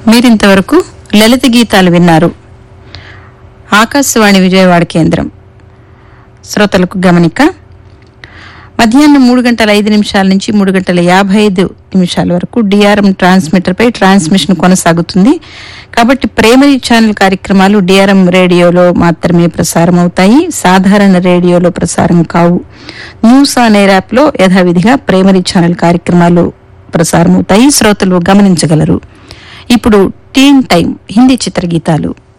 మీరింతవరకు లలిత గీతాలు విన్నారు ఆకాశవాణి విజయవాడ కేంద్రం శ్రోతలకు గమనిక మధ్యాహ్నం మూడు గంటల ఐదు నిమిషాల నుంచి మూడు గంటల యాభై ఐదు నిమిషాల వరకు డిఆర్ఎం ట్రాన్స్మిటర్ పై ట్రాన్స్మిషన్ కొనసాగుతుంది కాబట్టి ప్రైమరీ ఛానల్ కార్యక్రమాలు డిఆర్ఎం రేడియోలో మాత్రమే ప్రసారం అవుతాయి సాధారణ రేడియోలో ప్రసారం కావు న్యూస్ ఆన్ ఎయిర్ యాప్ లో యథావిధిగా ప్రైమరీ ఛానల్ కార్యక్రమాలు ప్రసారం అవుతాయి శ్రోతలు గమనించగలరు ఇప్పుడు టీన్ టైం హిందీ చిత్రగీతాలు